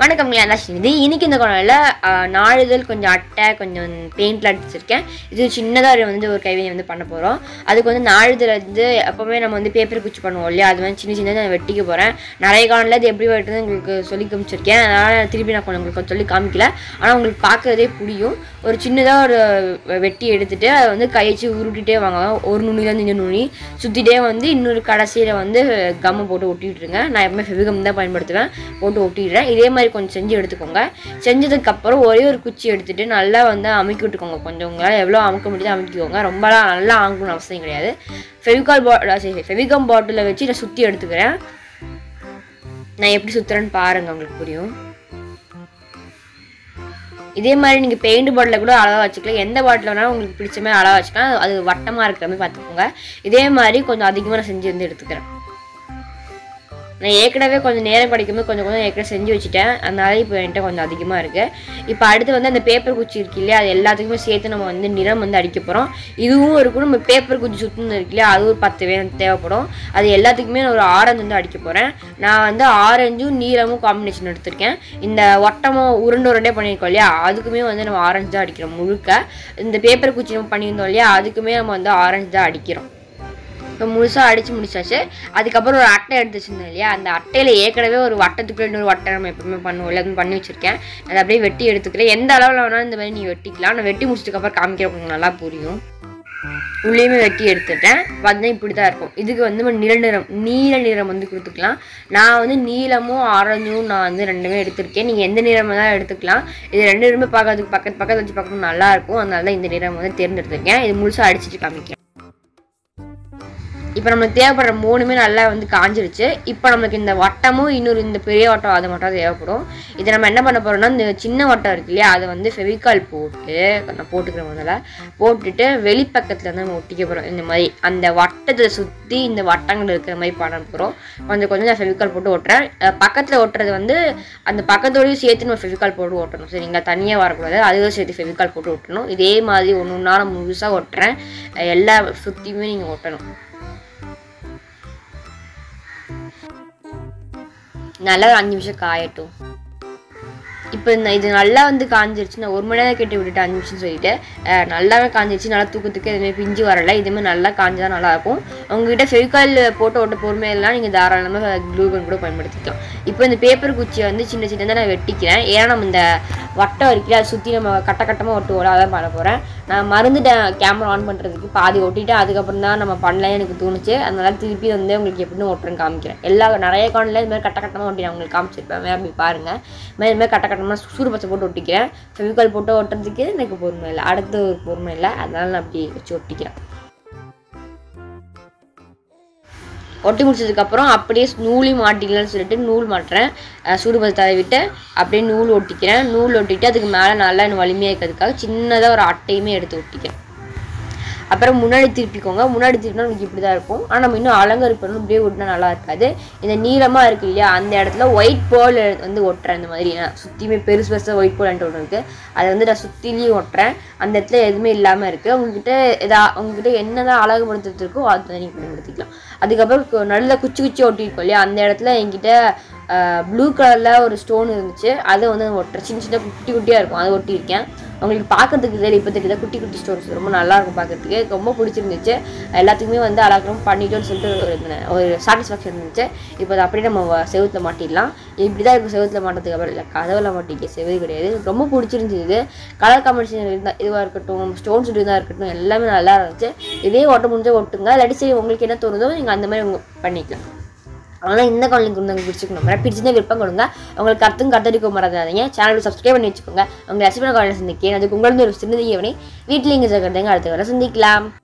வணக்கம் இது இன்னைக்கு இந்த குழந்தையில் நாளிதழ் கொஞ்சம் அட்டை கொஞ்சம் பெயிண்ட்ல அடிச்சிருக்கேன் இது சின்னதாக வந்து ஒரு கைவினை வந்து பண்ண போகிறோம் அதுக்கு வந்து நாளிதழ் வந்து எப்போவுமே நம்ம வந்து பேப்பர் குச்சி பண்ணுவோம் இல்லையா அது வந்து சின்ன சின்னதாக நான் வெட்டிக்க போகிறேன் நிறைய காலத்தில் இது எப்படி வெட்டுறது உங்களுக்கு சொல்லி காமிச்சிருக்கேன் அதனால் திருப்பி நான் கொஞ்சம் உங்களுக்கு சொல்லி காமிக்கல ஆனால் உங்களுக்கு பார்க்கறதே புரியும் ஒரு சின்னதாக ஒரு வெட்டி எடுத்துட்டு அதை வந்து கை வச்சு உருட்டிட்டே வாங்க ஒரு நுனிலேருந்து இன்னொரு நுனி சுற்றிட்டே வந்து இன்னொரு கடைசியில் வந்து கம்மை போட்டு ஒட்டிட்டுருங்க நான் எப்பவுமே ஃபெவிகம் தான் பயன்படுத்துவேன் போட்டு ஒட்டிடுறேன் இதே மாதிரி கொஞ்சம் செஞ்சு எடுத்துக்கோங்க செஞ்சதுக்கப்புறம் ஒரே ஒரு குச்சி எடுத்துட்டு நல்லா வந்து அமுக்கி விட்டுக்கோங்க கொஞ்சம் உங்களால் எவ்வளோ அமுக்க முடியுதோ அமுக்கிக்கோங்க ரொம்பலாம் நல்லா அமுக்கணும்னு அவசியம் கிடையாது ஃபெவிகால் பா சரி ஃபெவிகம் பாட்டிலில் வச்சு நான் சுற்றி எடுத்துக்கிறேன் நான் எப்படி சுற்றுறேன்னு பாருங்கள் உங்களுக்கு புரியும் இதே மாதிரி நீங்கள் பெயிண்ட் பாட்டில் கூட அளவாக வச்சுக்கலாம் எந்த பாட்டில் வேணாலும் உங்களுக்கு பிடிச்ச மாதிரி அளவாக வச்சுக்கலாம் அது வட்டமாக இருக்கிற மாதிரி பார்த்துக்கோங்க இதே மாதிரி கொஞ்சம் அதிகமாக நான் செஞ்சு வந்து எடுத்துக்கிறேன் நான் ஏற்கனவே கொஞ்சம் நேரம் கிடைக்கும்போது கொஞ்சம் கொஞ்சம் ஏற்கனவே செஞ்சு வச்சுட்டேன் அதனால இப்போ என்கிட்ட கொஞ்சம் அதிகமாக இருக்குது இப்போ அடுத்து வந்து அந்த பேப்பர் குச்சி இருக்கு இல்லையா அது எல்லாத்துக்குமே சேர்த்து நம்ம வந்து நிறம் வந்து அடிக்க போகிறோம் இதுவும் இருக்கும் நம்ம பேப்பர் குச்சி சுற்றுன்னு இருக்கு இல்லையா அது ஒரு பத்து வேணும் தேவைப்படும் அது எல்லாத்துக்குமே நான் ஒரு ஆரஞ்சு வந்து அடிக்க போகிறேன் நான் வந்து ஆரஞ்சும் நீளமும் காம்பினேஷன் எடுத்திருக்கேன் இந்த ஒட்டமும் உருண்டை உருண்டே பண்ணியிருக்கோம் இல்லையா அதுக்குமே வந்து நம்ம ஆரஞ்சு தான் அடிக்கிறோம் முழுக்க இந்த பேப்பர் குச்சி நம்ம பண்ணியிருந்தோம் இல்லையா அதுக்குமே நம்ம வந்து ஆரஞ்சு தான் அடிக்கிறோம் இப்போ முழுசாக அடித்து முடிச்சாச்சு அதுக்கப்புறம் ஒரு அட்டை எடுத்து வச்சிருந்தேன் இல்லையா அந்த அட்டையில் ஏற்கனவே ஒரு வட்டத்துக்குள்ள இன்னொரு வட்டை நம்ம எப்பவுமே பண்ணுவோம் இல்லை அது பண்ணி வச்சிருக்கேன் அதை அப்படியே வெட்டி எடுத்துக்கிறேன் எந்த அளவில் வேணாலும் இந்த மாதிரி நீ வெட்டிக்கலாம் நான் வெட்டி முடிச்சதுக்கப்புறம் காமிக்கிற உங்களுக்கு நல்லா புரியும் உள்ளேயுமே வெட்டி எடுத்துட்டேன் பார்த்தீங்கன்னா இப்படி தான் இருக்கும் இதுக்கு வந்து நம்ம நீல நிறம் நீல நிறம் வந்து கொடுத்துக்கலாம் நான் வந்து நீலமும் ஆரஞ்சும் நான் வந்து ரெண்டுமே எடுத்திருக்கேன் நீங்கள் எந்த நிறமாக தான் எடுத்துக்கலாம் இது ரெண்டு நிறமே பார்க்கறதுக்கு பக்கத்து பக்கத்து வச்சு பார்க்கணும் நல்லா இருக்கும் அதனால தான் இந்த நிறம் வந்து தேர்ந்தெடுத்திருக்கேன் இது முழுசாக அடிச்சுட்டு காமிக்கிறேன் இப்போ நம்மளுக்கு தேவைப்படுற மூணுமே நல்லா வந்து காஞ்சிருச்சு இப்போ நம்மளுக்கு இந்த வட்டமும் இன்னொரு இந்த பெரிய வட்டம் அது மட்டும் தேவைப்படும் இதை நம்ம என்ன பண்ண போறோம்னா இந்த சின்ன வட்டம் இருக்கு இல்லையா அதை வந்து ஃபெவிகால் போட்டு நான் போட்டுக்கிறேன் முதல்ல போட்டுட்டு வெளிப்பக்கத்தில் வந்து நம்ம ஒட்டிக்க போகிறோம் இந்த மாதிரி அந்த வட்டத்தை சுற்றி இந்த வட்டங்கள் இருக்கிற மாதிரி பண்ண போகிறோம் கொஞ்சம் கொஞ்சம் நான் ஃபெவிகால் போட்டு ஒட்டுறேன் பக்கத்தில் ஒட்டுறது வந்து அந்த பக்கத்தோடய சேர்த்து நம்ம ஃபெவிகால் போட்டு ஒட்டணும் சரிங்களா தனியாக வரக்கூடாது அதுவும் சேர்த்து ஃபெவிகால் போட்டு ஒட்டணும் இதே மாதிரி ஒன்று ஒன்றா நான் முழுசாக ஒட்டுறேன் எல்லா சுற்றியுமே நீங்கள் ஒட்டணும் நல்லா ஒரு அஞ்சு நிமிஷம் காயட்டும் இப்போ இந்த இது நல்லா வந்து காஞ்சிருச்சு நான் ஒரு மணி நேரம் கேட்டு விட்டுட்டு அஞ்சு நிமிஷம் சொல்லிட்டு அஹ் நல்லாவே காஞ்சிருச்சு நல்லா தூக்கத்துக்கு எதுவுமே பிஞ்சு வரல இதுமாதிரி நல்லா காஞ்சா நல்லா இருக்கும் உங்ககிட்ட ஃபெவிகால் போட்டு ஓட்ட பொறுமையெல்லாம் நீங்கள் தாராளமாக க்ளூ கன் கூட பயன்படுத்திக்கலாம் இப்போ இந்த பேப்பர் குச்சியை வந்து சின்ன சின்னதாக நான் வெட்டிக்கிறேன் ஏன்னா நம்ம இந்த வட்டம் இருக்குல்ல அதை சுற்றி நம்ம கட்ட கட்டமாக ஒட்டுவோம் அதான் பண்ண போகிறேன் நான் மறந்துட்டேன் கேமரா ஆன் பண்ணுறதுக்கு பாதி ஒட்டிட்டு அதுக்கப்புறம் தான் நம்ம பண்ணலாம் எனக்கு தோணுச்சு அதனால திருப்பி வந்து உங்களுக்கு எப்படின்னு ஒட்டுறேன்னு காமிக்கிறேன் எல்லா நிறைய காணில் இது மாதிரி கட்ட கட்டமாக ஒட்டி நான் உங்களுக்கு காமிச்சிருப்பேன் வேறு போய் பாருங்கள் இது மாதிரி இது மாதிரி கட்ட கட்டமாக சூடு பச்சை போட்டு ஒட்டிக்கிறேன் ஃபெவிகால் போட்டு ஒட்டுறதுக்கு எனக்கு பொறுமை இல்லை அடுத்து ஒரு பொறுமை இல்லை அதனால நான் அப்படி வச்சு ஒட்டிக்கிறேன் ஒட்டி முடிச்சதுக்கப்புறம் அப்படியே நூலையும் மாட்டிக்கலாம்னு சொல்லிட்டு நூல் மாட்டுறேன் அஹ் சூடுபதி தடவிட்டு அப்படியே நூல் ஒட்டிக்கிறேன் நூல் ஒட்டிட்டு அதுக்கு மேலே நல்லா இன்னும் வலிமையாக இருக்கிறதுக்காக சின்னதாக ஒரு அட்டையுமே எடுத்து ஒட்டிக்கிறேன் அப்புறம் முன்னாடி திருப்பிக்கோங்க முன்னாடி திருப்பினா உங்களுக்கு இப்படி தான் இருக்கும் ஆனால் நம்ம இன்னும் அலங்கரிப்பணும் இப்படியே ஒட்டினா நல்லா இருக்காது இந்த நீளமாக இருக்கு இல்லையா அந்த இடத்துல ஒயிட் போல் வந்து ஒட்டுறேன் இந்த மாதிரி நான் சுற்றியுமே பெருசு பெருசாக ஒயிட் போல் ஒன்று இருக்குது அதை வந்து நான் சுற்றிலையும் ஒட்டுறேன் அந்த இடத்துல எதுவுமே இல்லாமல் இருக்குது உங்ககிட்ட எதா உங்ககிட்ட என்ன தான் அழகுபடுத்துறது இருக்கோ அதை நீங்கள் பயன்படுத்திக்கலாம் அதுக்கப்புறம் நல்ல குச்சி குச்சி ஒட்டியிருக்கோம் இல்லையா அந்த இடத்துல என்கிட்ட ப்ளூ கலரில் ஒரு ஸ்டோன் இருந்துச்சு அதை வந்து ஒட்டுறேன் சின்ன சின்ன குட்டி குட்டியாக இருக்கும் அதை ஒட்டியிருக்கேன் உங்களுக்கு பார்க்கறதுக்கு தெரியும் இப்போ தெரியுதா குட்டி குட்டி ஸ்டோன்ஸ் ரொம்ப நல்லா இருக்கும் பார்க்கறதுக்கு ரொம்ப பிடிச்சிருந்துச்சு எல்லாத்துக்குமே வந்து அழகம் பண்ணிட்டோன்னு சொல்லிட்டு ஒரு ஒரு சாட்டிஸ்ஃபேக்ஷன் இருந்துச்சு இப்போ அதை அப்படியே நம்ம செவுத்தில் மாட்டிடலாம் இப்படி தான் இருக்கும் செவுத்தில் மாட்டதுக்கு அப்புறம் இல்லை கதவில் மாட்டிக்க செவது கிடையாது ரொம்ப பிடிச்சிருந்துச்சு கலர் காம்பினேஷன் இருந்தால் இதுவாக இருக்கட்டும் ஸ்டோன்ஸ் இருந்தால் இருக்கட்டும் எல்லாமே நல்லா இருந்துச்சு இதே ஒட்ட முடிஞ்சால் ஒட்டுங்க இல்லாட்டி சரி உங்களுக்கு என்ன தோணுதோ நீங்கள் அந்த மாதிரி உங்க பண்ணிக்கலாம் அதனால் இந்த காலனிக்கு வந்து உங்களுக்கு பிடிச்சிக்கணும் பிடிச்சிருந்தா விருப்பம் கொடுங்க உங்களுக்கு கருத்தும் கத்தடிக்க மறந்துடாதீங்க சேனல் சப்ஸ்கிரைப் பண்ணி வச்சுக்கோங்க உங்கள் ரசிப்பன காலையில் சந்திக்கிறேன் அதுக்கு உங்களுக்கு ஒரு சின்னதியவனை வீட்டில் இங்கே ஜாக்கிரதைங்க அடுத்த வர சந்திக்கலாம்